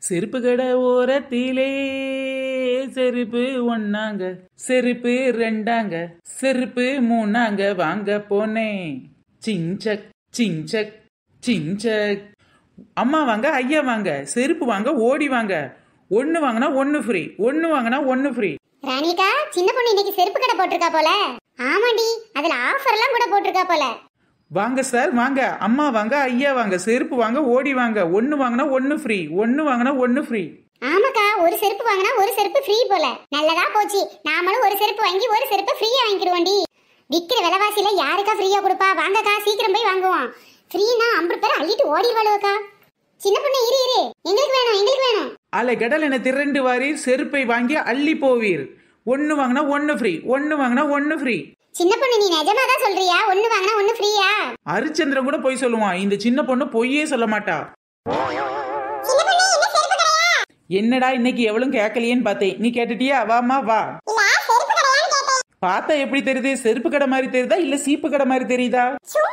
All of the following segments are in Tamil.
செருப்பு கடை ஓரத்திலே செருப்பு ஒன்னாங்க செருப்பு ரெண்டாங்க செருப்பு மூணாங்க வாங்க போனேன் சிங்சக் சிங்சக் சிங்சக் அம்மா வாங்க ஐயா வாங்க செருப்பு வாங்க ஓடி வாங்க ஒன்னு வாங்கினா ஒன்னு ஃப்ரீ ஒன்னு வாங்கினா ஒன்னு ஃப்ரீ ராணிகா சின்ன பொண்ணு இன்னைக்கு செருப்பு கடை போட்டிருக்கா போல ஆமாண்டி அதுல ஆஃபர் எல்லாம் கூட போட்டிருக்கா போல வாங்க சார் வாங்க அம்மா வாங்க ஐயா வாங்க செருப்பு வாங்க ஓடி வாங்க ஒன்னு வாங்கினா ஒன்னு ஃப்ரீ ஒன்னு வாங்கினா ஒன்னு ஃப்ரீ ஆமாக்கா ஒரு செருப்பு வாங்கினா ஒரு செருப்பு ஃப்ரீ போல நல்லதா போச்சு நாமளும் ஒரு செருப்பு வாங்கி ஒரு செருப்பு ஃப்ரீயா வாங்கிடுவோண்டி விக்கிற விலைவாசியில யாருக்கா ஃப்ரீயா கொடுப்பா வாங்கக்கா சீக்கிரம் போய் வாங்குவோம் ஃப்ரீனா ஐம்பது பேர் அள்ளிட்டு ஓடிடுவாளுவக்கா சின்ன பொண்ணு இரு இரு எங்களுக்கு வேணும் எங்களுக்கு வேணும் அலை கடல் என திரண்டு வாரீர் செருப்பை வாங்கி அள்ளி போவீர் ஒன்னு வாங்கினா ஒன்னு ஃப்ரீ ஒன்னு வாங்கினா ஒன்னு ஃப்ரீ சின்ன பொண்ணு நீ நிஜமா தான் சொல்றியா ஒண்ணு வாங்கினா ஒண்ணு ஃப்ரீயா ஹரிச்சந்திரன் கூட பொய் சொல்லுவான் இந்த சின்ன பொண்ணு பொய்யே சொல்ல மாட்டா என்னடா இன்னைக்கு எவ்வளவு கேட்கலையேன்னு பார்த்தேன் நீ கேட்டுட்டியா வாமா வா பார்த்தா எப்படி தெரியுது செருப்பு கடை மாதிரி தெரியுதா இல்ல சீப்பு கடை மாதிரி தெரியுதா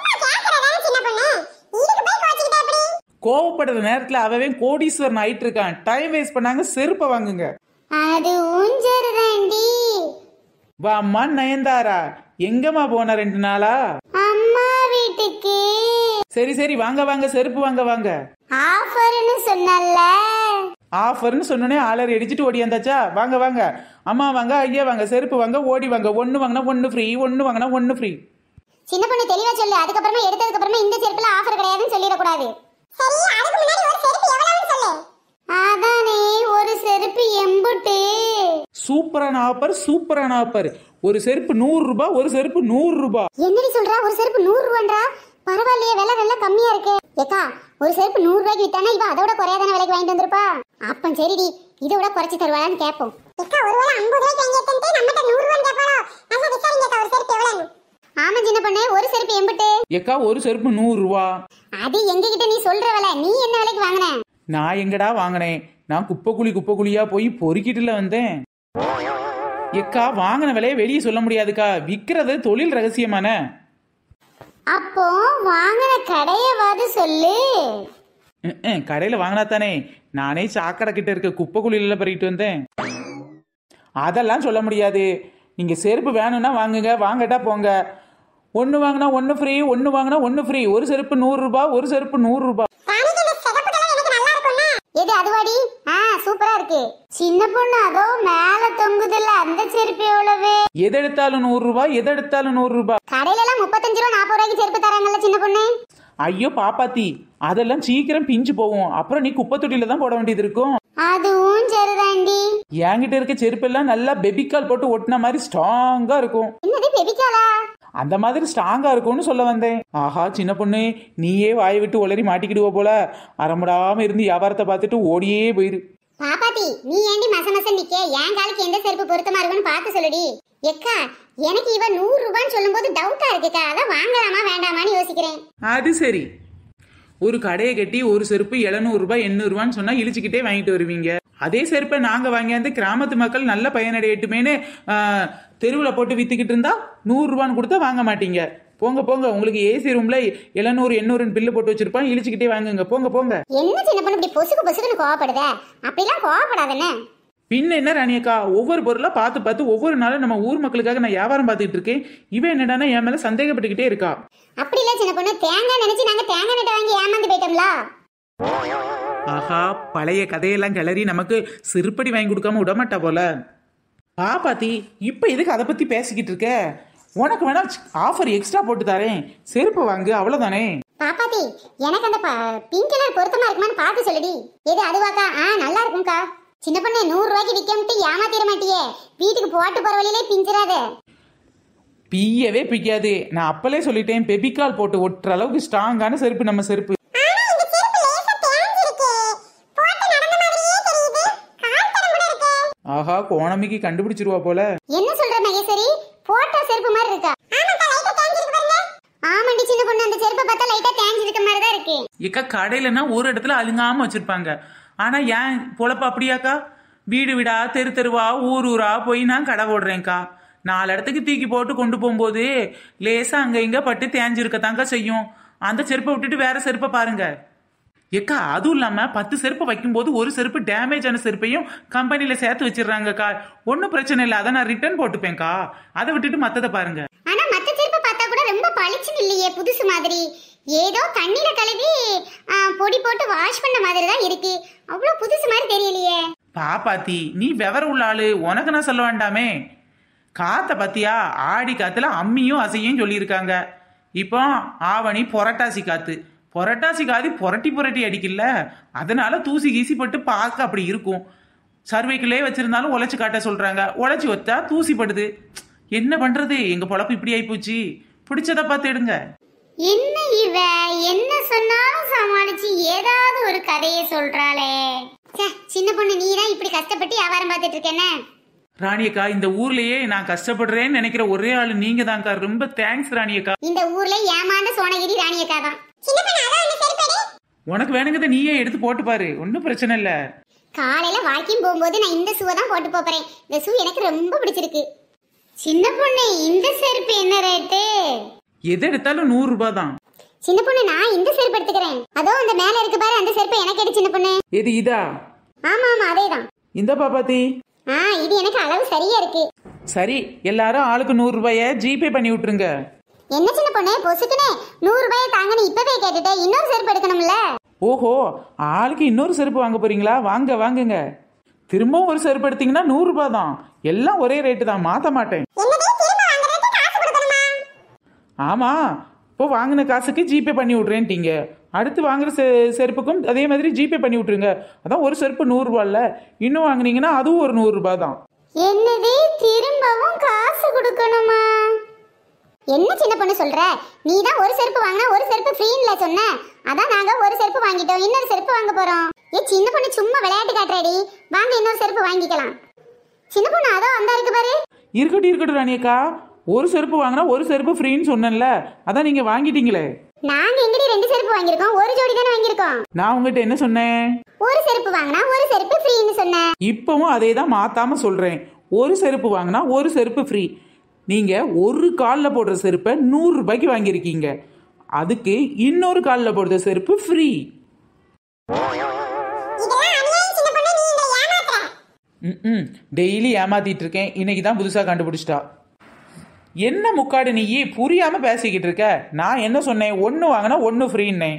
கோவப்படுற நேரத்துல அவவே கோடீஸ்வரன் ஆயிட்டு இருக்கான் டைம் வேஸ்ட் பண்ணாங்க செருப்பை வாங்குங்க அது ஊஞ்சருதாண்டி வாம்மா நயன்தாரா எங்கம்மா போன ரெண்டு நாளா அம்மா வீட்டுக்கு சரி சரி வாங்க வாங்க செருப்பு வாங்க வாங்க ஆஃபர்னு சொன்னல ஆஃபர்னு சொன்னோடனே ஆளர் அடிச்சுட்டு ஓடியாந்தாச்சா வாங்க வாங்க அம்மா வாங்க ஐயா வாங்க செருப்பு வாங்க ஓடி வாங்க ஒன்னு வாங்கினா ஒன்னு ஃப்ரீ ஒன்னு வாங்கினா ஒன்னு ஃப்ரீ சின்ன பொண்ணு தெளிவா சொல்லு அதுக்கப்புறமா எடுத்ததுக்கு அப்புறமா இந்த செருப்புல ஆஃபர் கிடையாதுன்னு சொல்லிடக்கூடாது சரி அதுக்கு முன்னாடி ஒரு செருப்பு எவ்வளவுன்னு சொல்லு அதானே ஒரு செருப்பு எம்புட்டு சூப்பரான ஆஃபர் சூப்பரான ஆஃபர் ஒரு செருப்பு நூறு ரூபாய் ஒரு செருப்பு நூறு ரூபாய் என்னடி சொல்றா ஒரு செருப்பு நூறு ரூபான்றா பரவாயில்லையே விலை நல்லா கம்மியா இருக்கு ஏக்கா ஒரு செருப்பு நூறு ரூபாய்க்கு வித்தானா இவ அதோட குறையாதான விலைக்கு வாங்கிட்டு வந்திருப்பா அப்ப சரிடி இதை விட குறைச்சு தருவாளான்னு கேட்போம் ஏக்கா ஒருவேளை ஐம்பது ரூபாய்க்கு வாங்கி எடுத்துட்டு நம்மகிட்ட நூறு ரூபாய் கேட்பாளோ நல்லா விசாரிங்கக்கா ஒரு செருப்பு எவ்வளவு ஆமா சின்ன பொண்ணு ஒரு செருப்பு எம்புட்டு ஏக்கா ஒரு செருப்பு நூறு ரூபா அது எங்க கிட்ட நீ சொல்ற விலை நீ என்ன விலைக்கு வாங்கின நான் எங்கடா வாங்கினேன் நான் குப்பை குழி குப்பை குழியா போய் பொறுக்கிட்டுல வந்தேன் ஏக்கா வாங்கின விலையை வெளியே சொல்ல முடியாதுக்கா விற்கிறது தொழில் ரகசியமான அப்போ வாங்கின கடையவாது சொல்லு கடையில் வாங்கினா தானே நானே சாக்கடை கிட்ட இருக்க குப்பை குழியில பறிக்கிட்டு வந்தேன் அதெல்லாம் சொல்ல முடியாது நீங்க செருப்பு வேணும்னா வாங்குங்க வாங்கட்டா போங்க ஒன்று வாங்கினா ஒன்று ஃப்ரீ ஒன்று வாங்கினா ஒன்று ஃப்ரீ ஒரு செருப்பு நூறு ரூபாய் ஒரு செருப்பு நூறு ரூபாய் எது அதுவாடி ஆ சூப்பரா இருக்கு சின்ன பொண்ணு அதோ மேல தொங்குதுல்ல அந்த செருப்பு எவ்வளவு எது எடுத்தாலும் நூறு ரூபாய் எது எடுத்தாலும் நூறு ரூபாய் கடையில எல்லாம் முப்பத்தஞ்சு ரூபா நாற்பது ரூபாய்க்கு செருப்பு தராங்கல்ல சின்ன பொண்ணு ஐயோ பாப்பாத்தி அதெல்லாம் சீக்கிரம் பிஞ்சு போகும் அப்புறம் நீ குப்பை தொட்டியில தான் போட வேண்டியது இருக்கும் அதுவும் சரிதாண்டி என்கிட்ட இருக்க செருப்பெல்லாம் நல்லா பெபிக்கால் போட்டு ஒட்டின மாதிரி ஸ்ட்ராங்கா இருக்கும் என்னது பெபிக்காலா அந்த மாதிரி ஸ்ட்ராங்கா இருக்கும்னு சொல்ல வந்தேன் ஆஹா சின்ன பொண்ணு நீயே வாயை விட்டு உளறி மாட்டிக்கிடுவ போல அறமுடாம இருந்து வியாபாரத்தை பார்த்துட்டு ஓடியே போயிரு பாப்பாத்தி நீ ஏண்டி மச மச நிக்க என் காலுக்கு எந்த செருப்பு பொருத்தமா இருக்குன்னு பார்த்து சொல்லுடி எக்கா எனக்கு இவ நூறு ரூபான்னு சொல்லும்போது டவுட்டா இருக்குக்கா அதான் வாங்கலாமா வேண்டாமான்னு யோசிக்கிறேன் அது சரி ஒரு கடையை கட்டி ஒரு செருப்பு எழுநூறு ரூபாய் எண்ணூறு ரூபான்னு சொன்னா இழிச்சுக்கிட்டே வாங்கிட்டு வருவீங்க அதே செருப்பை நாங்க வாங்கியாந்து கிராமத்து மக்கள் நல்ல பயனடையட்டுமேனு தெருவில் போட்டு வித்துக்கிட்டு இருந்தா நூறு ரூபான்னு கொடுத்தா வாங்க மாட்டீங்க போங்க போங்க உங்களுக்கு ஏசி ரூம்ல எழுநூறு எண்ணூறுன்னு பில்லு போட்டு வச்சிருப்பான் இழிச்சுக்கிட்டே வாங்குங்க போங்க போங்க என்ன சின்ன பொண்ணு இப்படி பொசுக்கு பொசுக்குன்னு கோவப்படுத அப்படிலாம் கோவப்படாதன்னு பின்ன என்ன ராணியக்கா ஒவ்வொரு பொருளா பார்த்து பார்த்து ஒவ்வொரு நாளும் நம்ம ஊர் மக்களுக்காக நான் வியாபாரம் பார்த்துட்டு இருக்கேன் இவன் என்னடான்னா என் மேல சந்தேகப்பட்டுக்கிட்டே இருக்கா அப்படி இல்ல சின்ன பொண்ணு தேங்காய் நினைச்சு நாங்க தேங்காய் நட்டை வாங்கி ஏமாந்து போயிட்டோம்ல ஆஹா பழைய கதையெல்லாம் கிளறி நமக்கு சிறுப்படி வாங்கி கொடுக்காம விடமாட்டா போல பாப்பாத்தி இப்ப எதுக்கு அதை பத்தி பேசிக்கிட்டு இருக்க உனக்கு வேணா ஆஃபர் எக்ஸ்ட்ரா போட்டு தரேன் செருப்பு வாங்கு அவ்வளவுதானே பாப்பாத்தி எனக்கு அந்த பிங்க் கலர் பொருத்தமா இருக்குமான்னு பார்த்து சொல்லுடி எது அதுவாக்கா ஆ நல்லா இருக்கும்க்கா சின்ன பொண்ணு நூறு ரூபாய்க்கு விற்கமிட்டு ஏமாத்திர மாட்டியே வீட்டுக்கு போட்டு போற வழியிலே பிஞ்சிராத பியவே பிக்காது நான் அப்பலே சொல்லிட்டேன் பெபிக்கால் போட்டு ஒட்டுற அளவுக்கு ஸ்ட்ராங்கான செருப்பு நம்ம செருப்பு ஆஹா கோணமிக்கு கண்டுபிடிச்சிருவா போல என்ன சொல்ற மகேஸ்வரி போட்டோ செருப்பு மாதிரி இருக்கா ஆமாண்டி சின்ன பொண்ணு அந்த செருப்பை பார்த்தா லைட்டா தேஞ்சு இருக்க மாதிரி தான் இருக்கு ஏக்கா கடையிலனா ஒரு இடத்துல அழுங்காம வச்சிருப்பாங்க ஆனா ஏன் பொழப்பு அப்படியாக்கா வீடு வீடா தெரு தெருவா ஊர் ஊரா போய் நான் கடை போடுறேன்க்கா நாலு இடத்துக்கு தூக்கி போட்டு கொண்டு போகும்போது லேசா அங்க இங்க பட்டு தேஞ்சிருக்கத்தாங்க செய்யும் அந்த செருப்பை விட்டுட்டு வேற செருப்பை பாருங்க ஏக்கா அதுவும் இல்லாம பத்து செருப்பு வைக்கும்போது ஒரு செருப்பு டேமேஜ் ஆன செருப்பையும் கம்பெனில சேர்த்து வச்சிடுறாங்கக்கா ஒன்றும் பிரச்சனை இல்லை அதை நான் ரிட்டர்ன் போட்டுப்பேன்க்கா அதை விட்டுட்டு மத்ததை பாருங்க ஆனா மத்த செருப்பு பார்த்தா கூட ரொம்ப பளிச்சுன்னு இல்லையே புதுசு மாதிரி ஏதோ தண்ணியில கழுவி ஆ, பொடி போட்டு வாஷ் பண்ண மாதிரி தான் இருக்கு அவ்வளவு புதுசு மாதிரி தெரியலையே பாப்பாத்தி நீ விவரம் உள்ள ஆளு உனக்கு நான் சொல்ல வேண்டாமே காத்த பத்தியா ஆடி காத்துல அம்மியும் அசையும் சொல்லியிருக்காங்க இப்போ ஆவணி புரட்டாசி காத்து புரட்டாசி காதி புரட்டி புரட்டி அடிக்கல அதனால தூசி கீசி பட்டு பார்க்க அப்படி இருக்கும் சர்வைக்குள்ளே வச்சிருந்தாலும் உழைச்சு காட்ட சொல்றாங்க உழைச்சி வச்சா தூசி படுது என்ன பண்றது எங்க பொழப்பு இப்படி ஆயிப்போச்சு பிடிச்சதை பார்த்து எடுங்க என்ன இவ என்ன சொன்னாலும் சமாளிச்சு ஏதாவது ஒரு கதையை சொல்றாளே ச்சே, சின்ன பொண்ணு நீ தான் இப்படி கஷ்டப்பட்டு வியாபாரம் பார்த்துட்டு இருக்கேன்னு ராணியக்கா இந்த ஊர்லயே நான் கஷ்டப்படுறேன்னு நினைக்கிற ஒரே ஆளு நீங்க தான்க்கா ரொம்ப தேங்க்ஸ் ராணியக்கா இந்த ஊர்ல ஏமாந்த சோனகிரி ராணியக்கா தான் சின்ன பொண்ணு அதான் வந்து சரிப்படி உனக்கு வேணுங்கிறத நீயே எடுத்து போட்டு பாரு ஒன்றும் பிரச்சனை இல்லை காலையில வாக்கிங் போகும்போது நான் இந்த ஷூவை தான் போட்டு போறேன் இந்த ஷூ எனக்கு ரொம்ப பிடிச்சிருக்கு சின்ன பொண்ணு இந்த செருப்பு என்ன ரேட்டு எது எடுத்தாலும் நூறு ரூபாய் தான் சின்ன பொண்ணு நான் இந்த செருப்பு எடுத்துக்கிறேன் அதோ அந்த மேல இருக்கு பாரு அந்த செருப்பு எனக்கு எடு சின்ன பொண்ணு எது இதா ஆமா ஆமா அதேதான் இந்த பாப்பாத்தி ஆ இது எனக்கு அளவு சரியா இருக்கு சரி எல்லாரும் ஆளுக்கு நூறு ரூபாய ஜிபே பண்ணி விட்டுருங்க என்ன சின்ன பொண்ணு பொசுக்குனே நூறு ரூபாய் தாங்கன்னு இப்பவே கேட்டுட்டேன் இன்னொரு செருப்பு எடுக்கணும்ல ஓஹோ ஆளுக்கு இன்னொரு செருப்பு வாங்க போறீங்களா வாங்க வாங்குங்க திரும்பவும் ஒரு செருப்பு எடுத்தீங்கன்னா நூறு ரூபாய் தான் எல்லாம் ஒரே ரேட்டு தான் மாத்த மாட்டேன் ஆமா இப்போ வாங்கின காசுக்கு ஜிபே பண்ணி விட்றேன்ட்டீங்க அடுத்து வாங்குற செ செருப்புக்கும் அதே மாதிரி ஜிபே பண்ணி விட்ருங்க அதான் ஒரு செருப்பு நூறுரூவால்ல இன்னும் வாங்குனீங்கன்னா அதுவும் ஒரு நூறுரூபா தான் என்னது திரும்பவும் காசு கொடுக்கணுமா என்ன சின்ன பொண்ணு சொல்ற நீ தான் ஒரு செருப்பு வாங்கினா ஒரு செருப்பு ஃப்ரீன்ல சொன்ன அதான் நாங்க ஒரு செருப்பு வாங்கிட்டோம் இன்னொரு செருப்பு வாங்க போறோம் ஏ சின்ன பொண்ணு சும்மா விளையாட்டு காட்டுறாடி வாங்க இன்னொரு செருப்பு வாங்கிக்கலாம் சின்ன பொண்ணு அதோ அந்த இருக்கு பாரு இருக்கட்டும் இருக்கட்டும் ராணியக்கா ஒரு செருப்பு வாங்கினா ஒரு செருப்பு ஃப்ரீன்னு சொன்னேன்ல அதான் நீங்கள் வாங்கிட்டீங்களே நாங்க எங்கடி ரெண்டு செருப்பு வாங்கியிருக்கோம் ஒரு ஜோடி தானே வாங்கியிருக்கோம் நான் உங்ககிட்ட என்ன சொன்னேன் ஒரு செருப்பு வாங்கினா ஒரு செருப்பு ஃப்ரீன்னு சொன்னேன் இப்போவும் அதே தான் மாத்தாம சொல்கிறேன் ஒரு செருப்பு வாங்கினா ஒரு செருப்பு ஃப்ரீ நீங்கள் ஒரு காலில் போடுற செருப்பை நூறு ரூபாய்க்கு வாங்கியிருக்கீங்க அதுக்கு இன்னொரு காலில் போடுற செருப்பு ஃப்ரீ ம் டெய்லி ஏமாத்திட்டு இருக்கேன் இன்னைக்கு தான் புதுசாக கண்டுபிடிச்சிட்டா என்ன முக்காடு நீ புரியாம பேசிக்கிட்டு இருக்க நான் என்ன சொன்னேன் ஒன்று வாங்கினா ஒன்று ஃப்ரீன்னேன்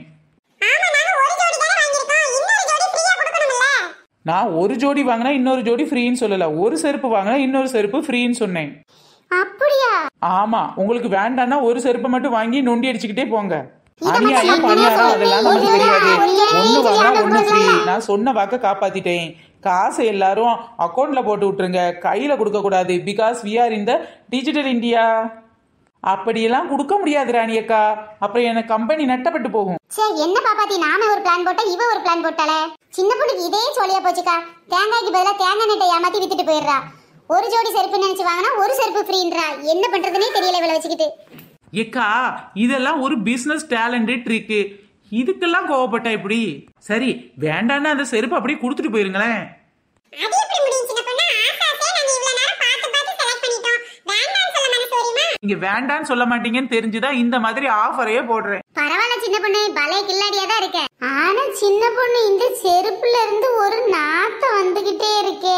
நான் ஒரு ஜோடி வாங்கினா இன்னொரு ஜோடி ஃப்ரீன்னு சொல்லல ஒரு செருப்பு வாங்கினா இன்னொரு செருப்பு ஃப்ரீன்னு சொன்னேன் அப்படியா ஆமா உங்களுக்கு வேண்டாம்னா ஒரு செருப்பை மட்டும் வாங்கி நொண்டி அடிச்சுக்கிட்டே போங்க இதை மட்டும் அநியாயம் சொல்லுங்க, பணியாரம் அதெல்லாம் நமக்கு சொல்லுங்க. தெரியாது சொல்லுங்க. ஒண்ணு வாங்கினா சொல்லுங்க. ஒண்ணு ஃப்ரீ நான் சொன்ன வாக்க காப்பாத்திட்டேன் காசை எல்லாரும் அக்கௌண்ட்ல போட்டு விட்டுருங்க கையில கொடுக்க கூடாது because we are in the digital India அப்படியெல்லாம் கொடுக்க முடியாது ராணி அக்கா அப்புறம் எனக்கு கம்பெனி நட்டப்பட்டு போகும் சே என்ன பாப்பாத்தி நாம ஒரு பிளான் போட்டா இவ ஒரு பிளான் போட்டாளே சின்ன பொண்ணுக்கு இதே சொல்லியா போச்சுக்கா தேங்காய்க்கு பதிலா தேங்காய் நெட்டை ஏமாத்தி வித்துட்டு போயிடுறா ஒரு ஜோடி செருப்பு நினைச்சு வாங்கினா ஒரு செருப்பு ஃப்ரீன்றா என்ன பண்றதுனே தெரியல இவளை வச்சுக்கிட்டு ஏக்கா இதெல்லாம் ஒரு பிசினஸ் டேலண்ட் ட்ரிக்கு இதுக்கெல்லாம் கோவப்பட்டா எப்படி சரி வேண்டான்னு அந்த செருப்பு அப்படியே கொடுத்துட்டு போயிருங்களேன் அது எப்படி முடியும் சின்ன பொண்ணு ஆசை ஆசையா நாங்க இவ்வளவு நேரம் பார்த்து பார்த்து செலக்ட் பண்ணிட்டோம் வேண்டாம்னு சொல்ல மனசு வருமா நீங்க வேண்டான்னு சொல்ல மாட்டீங்கன்னு தெரிஞ்சுதான் இந்த மாதிரி ஆஃபரையே போடுறேன் பரவாயில்ல சின்ன பொண்ணு பலே கில்லாடியா தான் இருக்க ஆனா சின்ன பொண்ணு இந்த செருப்புல இருந்து ஒரு நாத்தம் வந்துகிட்டே இருக்கே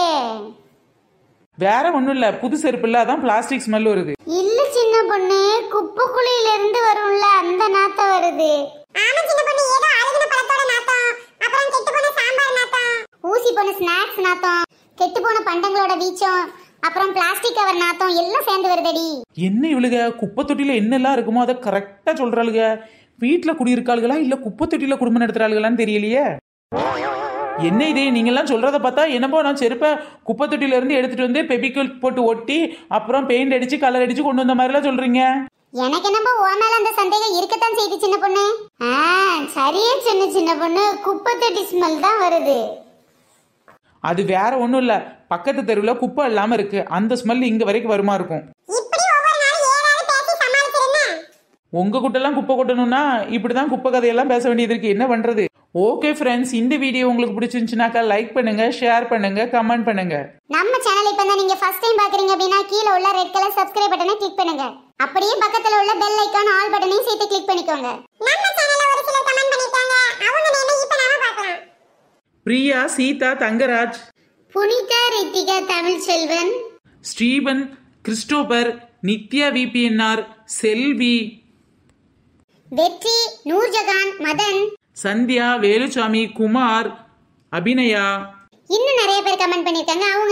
வேற ஒண்ணும் இல்ல புது செருப்பு இல்ல அதான் பிளாஸ்டிக் ஸ்மெல் வருது இல்ல சின்ன பொண்ணு குப்பை குழியில இருந்து வரும்ல அந்த நாத்தம் வருது ஆமா சின்ன பொண்ணு ஏதோ அழுகின பழத்தோட நாத்தம் அப்புறம் கெட்டு போன சாம்பார் நாத்தம் ஊசி போன ஸ்நாக்ஸ் நாத்தம் கெட்டு போன பண்டங்களோட வீச்சம் அப்புறம் பிளாஸ்டிக் கவர் நாத்தம் எல்லாம் சேர்ந்து வருதடி என்ன இவளுக குப்பை தொட்டில என்னெல்லாம் இருக்குமோ அதை கரெக்டா சொல்றாளுக வீட்டுல குடியிருக்காளுகளா இல்ல குப்பை தொட்டில குடும்பம் நடத்துறாளுகளான்னு தெரியலையே என்ன இது நீங்கெல்லாம் சொல்றத பார்த்தா என்னப்போ நான் செருப்பை குப்பை தொட்டில இருந்து எடுத்துட்டு வந்து பெபிக்கல் போட்டு ஒட்டி அப்புறம் பெயிண்ட் அடிச்சு கலர் அடிச்சு கொண்டு வந்த மாதிரிலாம் சொல்றீங்க எனக்கு என்னப்போ ஓ மேல அந்த சந்தேகம் இருக்கத்தான் செய்து சின்ன பொண்ணு ஆ சரியா சொன்ன சின்ன பொண்ணு குப்பை தொட்டி ஸ்மெல் தான் வருது அது வேற ஒண்ணும் இல்ல பக்கத்து தெருவில் குப்பை இல்லாம இருக்கு அந்த ஸ்மெல் இங்க வரைக்கும் வருமா இருக்கும் இப்படி ஒவ்வொரு நாளும் ஏதாவது பேசி சமாளிச்சிருந்தா உங்க கூட்டெல்லாம் குப்பை கொட்டணும்னா இப்படிதான் குப்பை கதையெல்லாம் பேச வேண்டியது இருக்கு என்ன பண்றது ஓகே ஃப்ரெண்ட்ஸ் இந்த வீடியோ உங்களுக்கு பிடிச்சிருந்துச்சுனாக்கா லைக் பண்ணுங்க ஷேர் பண்ணுங்க கமெண்ட் பண்ணுங்க நம்ம சேனல் இப்போ தான் நீங்க ஃபர்ஸ்ட் டைம் பாக்குறீங்க அப்படின்னா கீழே உள்ள ரெட் கலர் சப்ஸ்கிரைப் பட்டனை கிளிக் பண்ணுங்க அப்படியே பக்கத்துல உள்ள பெல் ஐக்கான் ஆல் பட்டனையும் சேர்த்து கிளிக் பண்ணிக்கோங்க நம்ம சேனல்ல ஒரு சிலர் கமெண்ட் பண்ணிருக்காங்க அவங்க நேம் இப்போ நாம Priya Seetha Thangaraj Punitha Rithika Tamilselvan Stephen Christopher Nithya VPNR Selvi Vetri Noorjahan Madan Sandhya Velusamy Kumar Abhinaya இன்னும் நிறைய பேர் கமெண்ட் பண்ணிருக்காங்க அவங்க